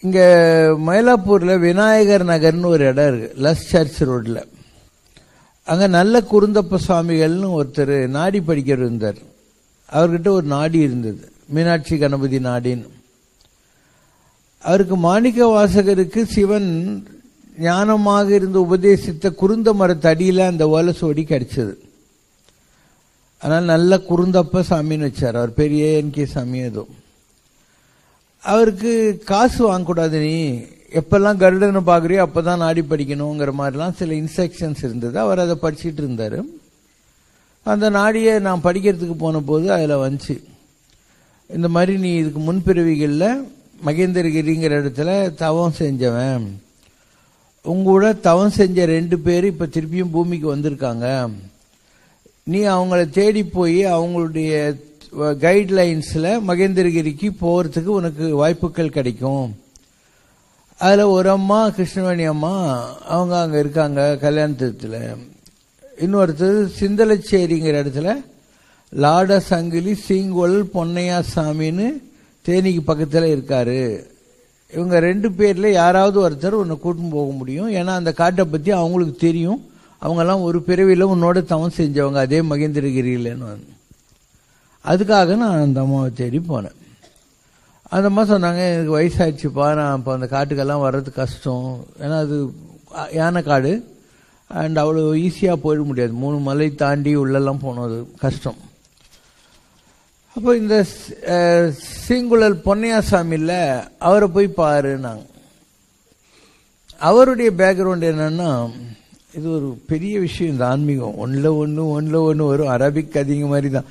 இங்கே மயிலாப்பூரில் விநாயகர் நகர்னு ஒரு இடம் இருக்கு லஸ் சர்ச் ரோட்டில் அங்கே நல்ல குருந்தப்ப சுவாமிகள்னு ஒருத்தர் நாடி படிக்கிறவர் இருந்தார் அவர்கிட்ட ஒரு நாடி இருந்தது மீனாட்சி கணபதி நாடின்னு அவருக்கு மாணிக்க வாசகருக்கு சிவன் ஞானமாக இருந்து உபதேசித்த குருந்த மரத்தடியில் அந்த ஓலசோடி கிடைச்சது அதனால் நல்ல குருந்தப்ப சாமின்னு வச்சார் அவர் பெரிய என்கே சாமி ஏதோ அவருக்கு காசு வாங்கக்கூடாது நீ எப்பெல்லாம் கருடனை பார்க்குறியோ அப்போ தான் நாடி படிக்கணுங்கிற மாதிரிலாம் சில இன்ஸ்ட்ரக்ஷன்ஸ் இருந்தது அவர் அதை படிச்சுட்டு இருந்தார் அந்த நாடியை நான் படிக்கிறதுக்கு போன போது அதில் வந்துச்சு இந்த மாதிரி நீ இதுக்கு முன்பிறவிகளில் மகேந்திரகிரிங்கிற இடத்துல தவம் செஞ்சவன் உங்களோட தவம் செஞ்ச ரெண்டு பேர் இப்போ திருப்பியும் பூமிக்கு வந்திருக்காங்க நீ அவங்கள தேடி போய் அவங்களுடைய கைட்லைன்ஸில் மகேந்திரகிரிக்கு போகிறதுக்கு உனக்கு வாய்ப்புகள் கிடைக்கும் அதில் ஒரு அம்மா கிருஷ்ணவேணி அம்மா அவங்க அங்கே இருக்காங்க கல்யாணத்தில் இன்னொருத்தர் சிந்தலச்சேரிங்கிற இடத்துல லாட சங்கிலி சீங்கோல் பொன்னையா சாமின்னு தேனிக்கு பக்கத்தில் இருக்காரு இவங்க ரெண்டு பேரில் யாராவது ஒருத்தர் உன்னை கூட்டின்னு போக முடியும் ஏன்னா அந்த காட்டை பற்றி அவங்களுக்கு தெரியும் அவங்கெல்லாம் ஒரு பிறவியில் உன்னோட தவம் செஞ்சவங்க அதே மகேந்திரகிரியிலன்னு அதுக்காக நான் அந்த அம்மாவை தேடி போனேன் அந்த அம்மா சொன்னாங்க எனக்கு வயசாயிடுச்சுப்பா நான் இப்போ அந்த காட்டுக்கெல்லாம் வர்றது கஷ்டம் ஏன்னா அது யானை காடு அண்ட் அவ்வளோ ஈஸியாக போயிட முடியாது மூணு மலை தாண்டி உள்ளெல்லாம் போனோம் அது கஷ்டம் அப்போ இந்த சீங்குழல் பொன்னையாசாமியில் அவரை போய் பாருன்னாங்க அவருடைய பேக்ரவுண்ட் என்னன்னா இது ஒரு பெரிய விஷயம் இந்த ஆன்மீகம் ஒன்றில் ஒன்று ஒன்றில் ஒன்று வரும் அரபிக் கதிங்க மாதிரி தான்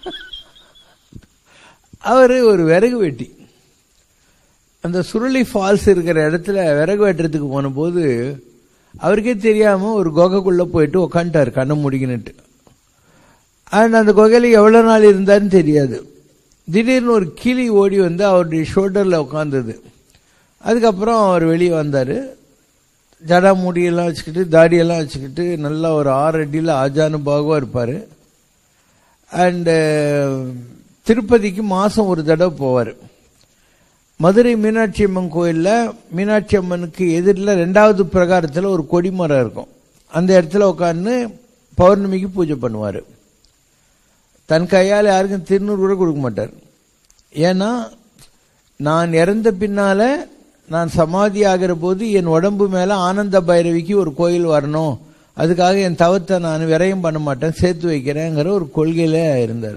அவர் ஒரு விறகு வெட்டி அந்த சுருளி ஃபால்ஸ் இருக்கிற இடத்துல விறகு வெட்டுறதுக்கு போன போது அவருக்கே தெரியாம ஒரு குகைக்குள்ள போயிட்டு உக்காண்டார் கண்ணை முடிக்கினுட்டு அண்ட் அந்த குகையில எவ்வளவு நாள் இருந்தாருன்னு தெரியாது திடீர்னு ஒரு கிளி ஓடி வந்து அவருடைய ஷோல்டர்ல உட்காந்தது அதுக்கப்புறம் அவர் வெளியே வந்தார் ஜடா முடியெல்லாம் வச்சுக்கிட்டு தாடியெல்லாம் வச்சுக்கிட்டு நல்லா ஒரு ஆறு அடியில் ஆஜானுபாகவாக இருப்பார் அண்டு திருப்பதிக்கு மாதம் ஒரு தடவை போவார் மதுரை மீனாட்சி அம்மன் கோயிலில் மீனாட்சி அம்மனுக்கு எதிரில் ரெண்டாவது பிரகாரத்தில் ஒரு கொடிமரம் இருக்கும் அந்த இடத்துல உட்காந்து பௌர்ணமிக்கு பூஜை பண்ணுவார் தன் கையால் யாருக்கும் திருநூறு கூட கொடுக்க மாட்டார் ஏன்னா நான் இறந்த பின்னால நான் சமாதி ஆகிற போது என் உடம்பு மேலே ஆனந்த பைரவிக்கு ஒரு கோயில் வரணும் அதுக்காக என் தவத்தை நான் விரயம் பண்ண மாட்டேன் சேர்த்து வைக்கிறேங்கிற ஒரு கொள்கையில இருந்தார்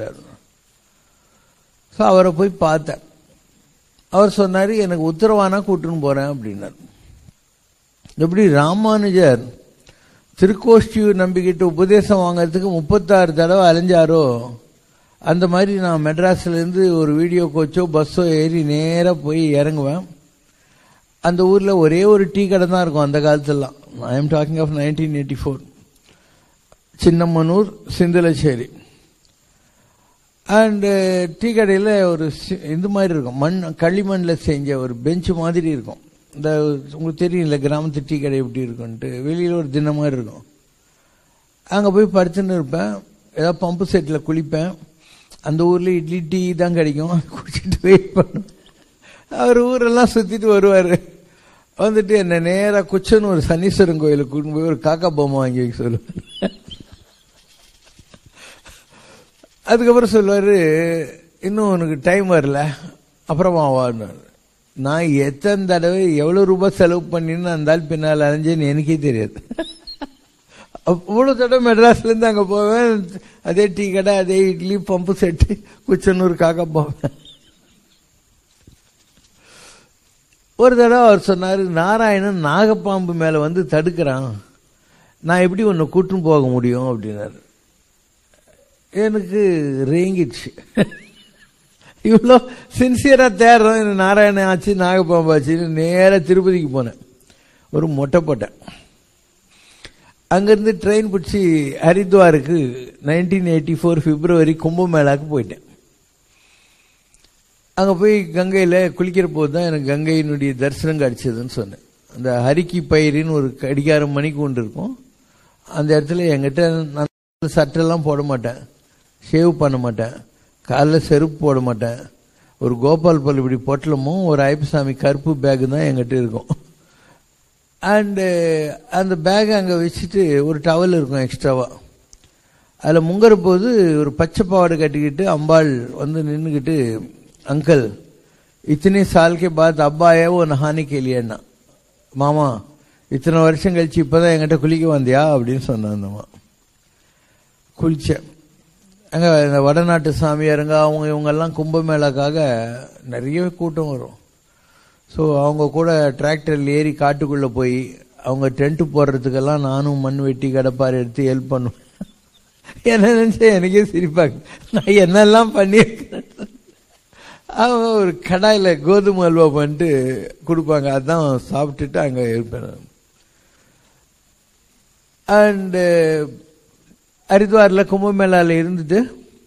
ஸோ அவரை போய் பார்த்தேன் அவர் சொன்னார் எனக்கு உத்தரவானா கூட்டுன்னு போறேன் அப்படின்னார் எப்படி ராமானுஜர் திருக்கோஷ்டியூர் நம்பிக்கிட்டு உபதேசம் வாங்கறதுக்கு முப்பத்தாறு தடவை அலைஞ்சாரோ அந்த மாதிரி நான் மெட்ராஸ்லேருந்து ஒரு வீடியோ கோச்சோ பஸ்ஸோ ஏறி நேராக போய் இறங்குவேன் அந்த ஊரில் ஒரே ஒரு டீ கடை தான் இருக்கும் அந்த காலத்துலலாம் I'm talking of nineteen eighty four Chinnamanur Chintalacheri and tea கடையில் ஒரு இது மாதிரி இருக்கும் மண் களிமண்ணில் செஞ்ச ஒரு பெஞ்சு மாதிரி இருக்கும் இந்த உங்களுக்கு தெரியும்ல கிராமத்து டீ கடை எப்படி இருக்கும்ன்ட்டு வெளியில் ஒரு தினம் மாதிரி இருக்கும் அங்கே போய் படுத்துன்னு இருப்பேன் ஏதாவது பம்பு செட்டில் குளிப்பேன் அந்த ஊரில் இட்லி டீ தான் கிடைக்கும் குடிச்சிட்டு வெயிட் பண்ணும் அவர் ஊரெல்லாம் சுற்றிட்டு வருவார் வந்துட்டு என்ன நேராக குச்சன்னு ஒரு சனீஸ்வரன் கோயிலுக்கு கூட்டின்னு போய் ஒரு காக்கா பொம்மை வாங்கி வைக்க சொல்லுவார் அதுக்கப்புறம் சொல்லுவார் இன்னும் உனக்கு டைம் வரல அப்புறமா வாடினார் நான் எத்தனை தடவை எவ்வளோ ரூபாய் செலவு பண்ணின்னு அந்த ஆள் பின்னால் அலைஞ்சேன்னு எனக்கே தெரியாது அவ்வளோ தடவை மெட்ராஸ்லேருந்து அங்கே போவேன் அதே டீ கடை அதே இட்லி பம்பு செட்டு குச்சனூருக்காக போவேன் ஒரு தடவை அவர் சொன்னார் நாராயணன் நாகப்பாம்பு மேலே வந்து தடுக்கிறான் நான் எப்படி உன்னை கூட்டுன்னு போக முடியும் அப்படின்னாரு எனக்கு ரேங்கிடுச்சு இவ்வளோ சின்சியராக தேடுறோம் எனக்கு நாராயணன் ஆச்சு நாகப்பாம்பு ஆச்சுன்னு நேராக திருப்பதிக்கு போனேன் ஒரு மொட்டை போட்டேன் அங்கேருந்து ட்ரெயின் பிடிச்சி ஹரித்வாருக்கு நைன்டீன் எயிட்டி ஃபோர் பிப்ரவரி கும்பமேளாக்கு போயிட்டேன் அங்கே போய் கங்கையில் குளிக்கிற போது தான் எனக்கு கங்கையினுடைய தரிசனம் கிடச்சதுன்னு சொன்னேன் அந்த ஹரிக்கி பயிரின்னு ஒரு கடிகாரம் மணிக்கு ஒன்று இருக்கும் அந்த இடத்துல என்கிட்ட நான் சட்டெல்லாம் போட மாட்டேன் ஷேவ் பண்ண மாட்டேன் காலில் செருப்பு போட மாட்டேன் ஒரு கோபால் பல் இப்படி பொட்டலமும் ஒரு ஐப்பசாமி கருப்பு பேக்கு தான் எங்கிட்ட இருக்கும் அண்டு அந்த பேக்கை அங்கே வச்சுட்டு ஒரு டவல் இருக்கும் எக்ஸ்ட்ராவா அதில் முங்குற போது ஒரு பச்சை பாவாடை கட்டிக்கிட்டு அம்பாள் வந்து நின்றுக்கிட்டு अंकल इतने साल के बाद अब्बा आया वो नहाने के लिए அண்ணா மாமா இத்தனை வருஷம் கழிச்சு இப்பதான் என்கிட்ட குளிக்க வந்தியா அப்படின்னு சொன்னான் அந்த அம்மா குளிச்சேன் அங்கே இந்த வடநாட்டு சாமியாருங்க அவங்க இவங்கெல்லாம் கும்பமேளாக்காக நிறைய கூட்டம் வரும் ஸோ அவங்க கூட டிராக்டரில் ஏறி காட்டுக்குள்ளே போய் அவங்க டென்ட்டு போடுறதுக்கெல்லாம் நானும் மண் வெட்டி கடப்பார் எடுத்து ஹெல்ப் பண்ணுவேன் என்ன நினச்சா எனக்கே சிரிப்பாங்க நான் என்னெல்லாம் பண்ணியிருக்கேன் அவங்க ஒரு கடாயில் கோதுமை அல்வா பண்ணிட்டு கொடுப்பாங்க அதான் சாப்பிட்டுட்டு அங்கே இருப்பேன் அண்டு ஹரித்வாரில் கும்பமேளாவில் இருந்துட்டு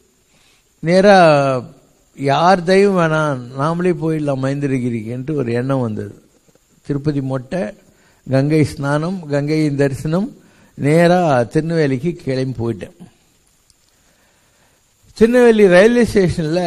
நேராக யார் தயவும் வேணாம் நாமளே போயிடலாம் மைந்திரகிரிக்குன்ட்டு ஒரு எண்ணம் வந்தது திருப்பதி மொட்டை கங்கை ஸ்நானம் கங்கையின் தரிசனம் நேராக திருநெல்வேலிக்கு கிளம்பி போயிட்டேன் திருநெல்வேலி ரயில்வே ஸ்டேஷனில்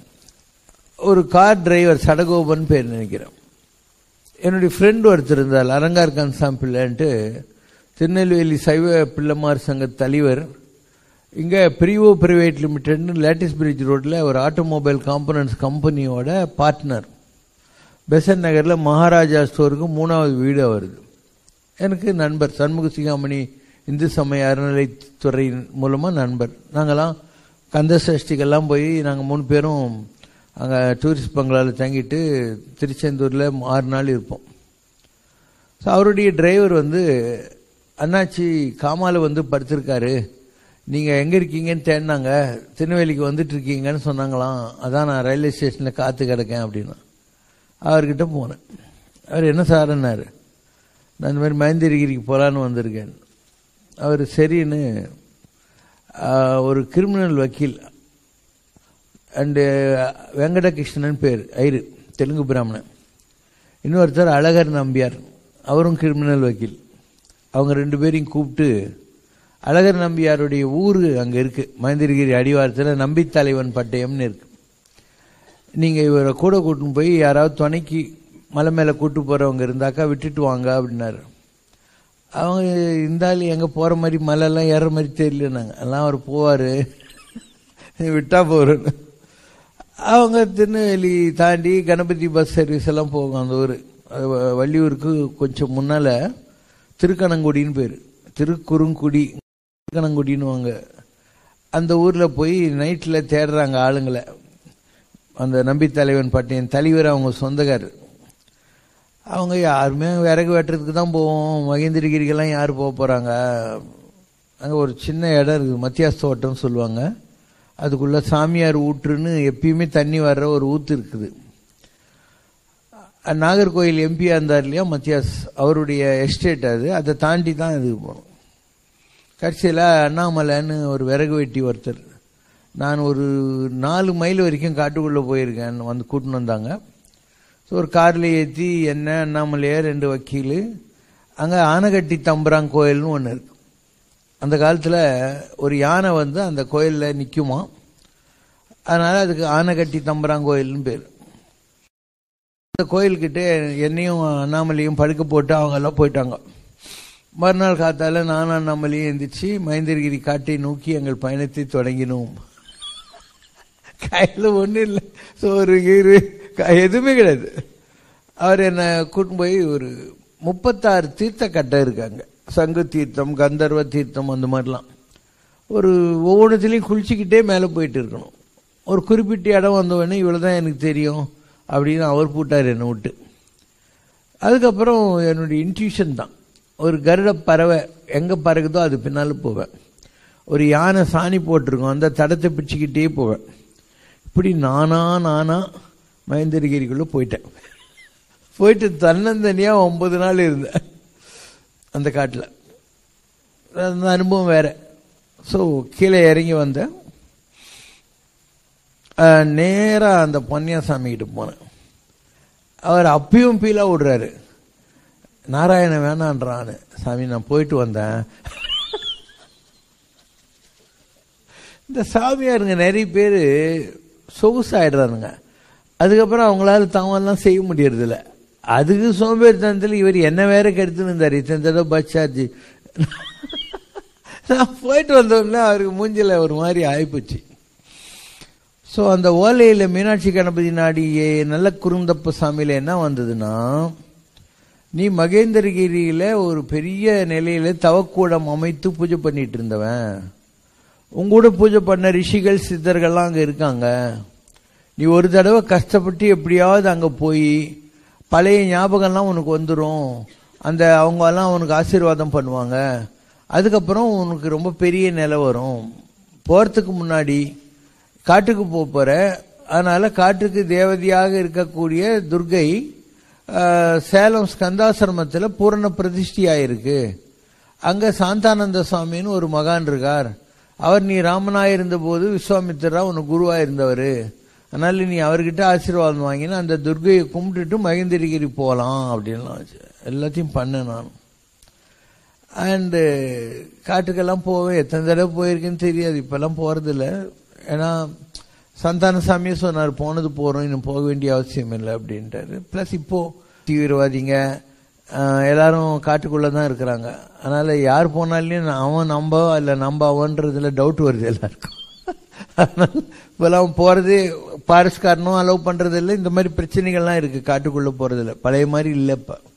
ஒரு கார் டிரைவர் சடகோபன் பேர் நினைக்கிறேன் என்னுடைய ஃப்ரெண்ட் ஒருத்தர் இருந்தார் அலங்கார் கன்சாம் பிள்ளைன்ட்டு திருநெல்வேலி சைவ பிள்ளைமார் சங்க தலைவர் இங்கே பிரிவோ பிரைவேட் லிமிடெட்னு லேட்டஸ்ட் பிரிட்ஜ் ரோட்டில் ஒரு ஆட்டோமொபைல் காம்பனன்ட்ஸ் கம்பெனியோட பார்ட்னர் பெசன் நகரில் மகாராஜா ஸ்டோருக்கு மூணாவது வீடு வருது எனக்கு நண்பர் சண்முக சிகாமணி இந்து சமய அறநிலைத்துறை மூலமாக நண்பர் நாங்கள்லாம் கந்த சஷ்டிக்கெல்லாம் போய் நாங்கள் மூணு பேரும் அங்கே டூரிஸ்ட் பங்களாவில் தங்கிட்டு திருச்செந்தூரில் ஆறு நாள் இருப்போம் ஸோ அவருடைய டிரைவர் வந்து அண்ணாச்சி காமால வந்து படுத்திருக்காரு நீங்கள் எங்கே இருக்கீங்கன்னு தேடினாங்க திருநெல்வேலிக்கு வந்துட்டு இருக்கீங்கன்னு சொன்னாங்களாம் அதான் நான் ரயில்வே ஸ்டேஷனில் காத்து கிடக்கேன் அப்படின்னா அவர்கிட்ட போனேன் அவர் என்ன சார்ன்னாரு நான் இந்த மாதிரி மயந்திரிகிரிக்கு போகலான்னு வந்திருக்கேன் அவர் சரின்னு ஒரு கிரிமினல் வக்கீல் அண்டு வெங்கடகிருஷ்ணன் பேர் ஐரு தெலுங்கு பிராமணன் இன்னொருத்தர் அழகர் நம்பியார் அவரும் கிரிமினல் வக்கீல் அவங்க ரெண்டு பேரையும் கூப்பிட்டு அழகர் நம்பியாருடைய ஊர் அங்கே இருக்கு மகேந்திரகிரி அடிவாரத்தில் நம்பித்தலைவன் பட்டயம்னு இருக்கு நீங்கள் இவரை கூட கூட்டின்னு போய் யாராவது துணைக்கு மலை மேலே கூட்டு போகிறவங்க இருந்தாக்கா விட்டுட்டு வாங்க அப்படின்னாரு அவங்க இருந்தாலும் எங்கே போகிற மாதிரி மலையெல்லாம் ஏற மாதிரி தெரியலனாங்க எல்லாம் அவர் போவார் விட்டா போகிறேன்னு அவங்க திருநெல்வேலி தாண்டி கணபதி பஸ் சர்வீஸ் எல்லாம் போகும் அந்த ஊர் வள்ளியூருக்கு கொஞ்சம் முன்னால் திருக்கணங்குடின்னு பேர் திருக்குறுங்குடி திருக்கணங்குடின்னு அந்த ஊரில் போய் நைட்டில் தேடுறாங்க ஆளுங்களை அந்த நம்பி தலைவன் பட்டியன் தலைவர் அவங்க சொந்தக்கார் அவங்க யாருமே விறகு வெட்டுறதுக்கு தான் போவோம் மகேந்திரகிரிக்கெல்லாம் யார் போக போகிறாங்க அங்கே ஒரு சின்ன இடம் இருக்குது மத்தியாஸ் தோட்டம்னு சொல்லுவாங்க அதுக்குள்ள சாமியார் ஊற்றுன்னு எப்பயுமே தண்ணி வர்ற ஒரு ஊத்து இருக்குது நாகர்கோயில் எம்பியா இருந்தார் இல்லையா மத்தியாஸ் அவருடைய எஸ்டேட் அது அதை தாண்டி தான் இது போகணும் கடைசியில் அண்ணாமலைன்னு ஒரு விறகு வெட்டி ஒருத்தர் நான் ஒரு நாலு மைல் வரைக்கும் காட்டுக்குள்ளே போயிருக்கேன் வந்து கூட்டின்னு வந்தாங்க ஸோ ஒரு காரில் ஏற்றி என்ன அண்ணாமலையா ரெண்டு வக்கீல் அங்கே ஆனகட்டி தம்புரான் கோயில்னு ஒன்று இருக்கு அந்த காலத்தில் ஒரு யானை வந்து அந்த கோயிலில் நிற்குமா அதனால் அதுக்கு ஆனைக்கட்டி தம்புரான் கோயில்னு பேர் அந்த கோயில்கிட்ட என்னையும் அண்ணாமலையும் படுக்க போட்டு அவங்க எல்லாம் போயிட்டாங்க மறுநாள் காத்தால நானும் அண்ணாமலையும் எந்திரிச்சு மகேந்திரகிரி காட்டை நோக்கி எங்கள் பயணத்தை தொடங்கினோம் கையில் ஒன்றும் இல்லை சோறு கீரு எதுவுமே கிடையாது அவர் என்னை கூட்டின்னு போய் ஒரு முப்பத்தாறு தீர்த்த கட்டை இருக்காங்க சங்கு தீர்த்தம் கந்தர்வ தீர்த்தம் அந்த மாதிரிலாம் ஒரு ஒவ்வொன்றத்துலேயும் குளிச்சுக்கிட்டே மேலே போயிட்டு இருக்கணும் ஒரு குறிப்பிட்ட இடம் வந்தவொடனே இவ்வளோ தான் எனக்கு தெரியும் அப்படின்னு அவர் போட்டார் என்னை விட்டு அதுக்கப்புறம் என்னுடைய இன்ட்யூஷன் தான் ஒரு கருட பறவை எங்கே பறகுதோ அது பின்னால் போவேன் ஒரு யானை சாணி போட்டிருக்கோம் அந்த தடத்தை பிடிச்சிக்கிட்டே போவேன் இப்படி நானா நானா மகேந்திரகிரிக்குள்ளே போயிட்டேன் போயிட்டு தன்னந்தனியாக ஒன்பது நாள் இருந்தேன் அந்த காட்டில் அந்த அனுபவம் வேற ஸோ கீழே இறங்கி வந்தேன் நேராக அந்த பொன்னியாசாமி கிட்ட போனேன் அவர் அப்பயும் பீலாக விடுறாரு நாராயணன் வேணான்றான்னு சாமி நான் போயிட்டு வந்தேன் இந்த சாமியாருங்க நிறைய பேர் சொகுசாயிடுறானுங்க அதுக்கப்புறம் அவங்களால தாமெல்லாம் செய்ய முடியறதில்ல அதுக்கு சோம்பேறித்தனத்தில் இவர் என்ன வேற கெடுத்துன்னு இருந்தார் இத்தனை தடவை பஸ் சார்ஜ் நான் போயிட்டு வந்தோடனே அவருக்கு மூஞ்சில ஒரு மாதிரி ஆயிப்போச்சு ஸோ அந்த ஓலையில் மீனாட்சி கணபதி நாடியே நல்ல குறுந்தப்ப சாமியில் என்ன வந்ததுன்னா நீ மகேந்திரகிரியில் ஒரு பெரிய நிலையில தவக்கூடம் அமைத்து பூஜை பண்ணிட்டு இருந்தவன் உங்கூட பூஜை பண்ண ரிஷிகள் சித்தர்கள்லாம் அங்கே இருக்காங்க நீ ஒரு தடவை கஷ்டப்பட்டு எப்படியாவது அங்கே போய் பழைய ஞாபகம்லாம் உனக்கு வந்துடும் அந்த அவங்கெல்லாம் உனக்கு ஆசீர்வாதம் பண்ணுவாங்க அதுக்கப்புறம் உனக்கு ரொம்ப பெரிய நிலை வரும் போகிறதுக்கு முன்னாடி காட்டுக்கு போக போற அதனால காட்டுக்கு தேவதையாக இருக்கக்கூடிய துர்கை ஆஹ், சேலம் ஸ்கந்தாசிரமத்தில் பூரண பிரதிஷ்டியாயிருக்கு அங்க சாந்தானந்த சுவாமின்னு ஒரு மகான் இருக்கார் அவர் நீ ராமனாக இருந்தபோது விஸ்வாமித்திரா உனக்கு குருவா இருந்தவர் அதனால நீ அவர்கிட்ட ஆசீர்வாதம் வாங்கினா அந்த துர்கையை கும்பிட்டுட்டு மகேந்திரகிரி போகலாம் அப்படின்லாம் வச்சு. எல்லாத்தையும் பண்ணேன் நான் அண்டு காட்டுக்கெல்லாம் போவேன் எத்தனை தடவை போயிருக்கேன்னு தெரியாது இப்பெல்லாம் போறதில்ல ஏன்னா சந்தான சாமியே சொன்னார் போனது போறோம் இன்னும் போக வேண்டிய அவசியம் இல்லை அப்படின்ட்டாரு ப்ளஸ் இப்போ தீவிரவாதிங்க ஆஹ், எல்லாரும் காட்டுக்குள்ள தான் இருக்கிறாங்க அதனால யார் போனாலையும் நான் அவன் நம்ப இல்லை நம்ப அவன்றதுல டவுட் வருது எல்லாருக்கும் அதனால இப்பெல்லாம் போறது பாரிஸ்காரனும் அலோவ் பண்றது இல்லை இந்த மாதிரி பிரச்சனைகள்லாம் இருக்கு காட்டுக்குள்ள போறது இல்லை பழைய மாதிரி இல்லை இப்போ